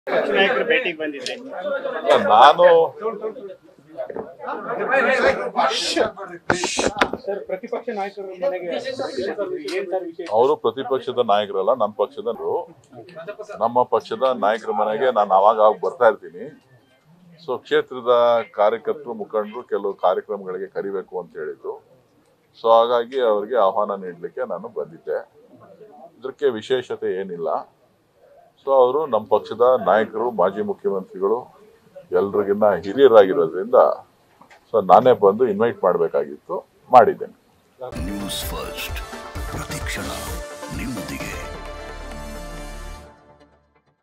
ಪಕ್ಷ ನಾಯಕರು ಭೇಟಿಗೆ ಬಂದಿದ್ದೆ ನಾನು ಸರ್ ಪ್ರತಿಪಕ್ಷ ನಾಯಕರು ಮನೆಗೆ ಏನ್ ಸರ್ ವಿಶೇಷ ಅವರು ಪ್ರತಿಪಕ್ಷದ ನಾಯಕರಲ್ಲ ನಮ್ಮ ಪಕ್ಷದವರು ನಮ್ಮ ಪಕ್ಷದ ನಾಯಕರ ಮನೆಗೆ ನಾನು ಅವಾಗ ಅವಾಗ ಬರ್ತಾ ಇರ್ತೀನಿ ಸೊ ಕ್ಷೇತ್ರದ ಕಾರ್ಯಕರ್ತರು ಮುಖಂಡರು ಕೆಲವು ಕಾರ್ಯಕ್ರಮಗಳಿಗೆ ಕರಿಬೇಕು ಅಂತ ಹೇಳಿದ್ರು ಸೊ ಹಾಗಾಗಿ ಅವರಿಗೆ ಆಹ್ವಾನ ನೀಡಲಿಕ್ಕೆ ನಾನು ಬಂದಿದ್ದೆ ಇದಕ್ಕೆ ವಿಶೇಷತೆ ಏನಿಲ್ಲ ಸೊ ಅವರು ನಮ್ಮ ಪಕ್ಷದ ನಾಯಕರು ಮಾಜಿ ಮುಖ್ಯಮಂತ್ರಿಗಳು ಎಲ್ರಿಗಿನ್ನ ಹಿರಿಯರಾಗಿರೋದ್ರಿಂದ ಸೊ ನಾನೇ ಬಂದು ಇನ್ವೈಟ್ ಮಾಡಬೇಕಾಗಿತ್ತು ಮಾಡಿದ್ದೇನೆ ನ್ಯೂಸ್ ಫಸ್ಟ್ ಪ್ರತಿಕ್ಷಣ ನಿಮ್ಮೊಂದಿಗೆ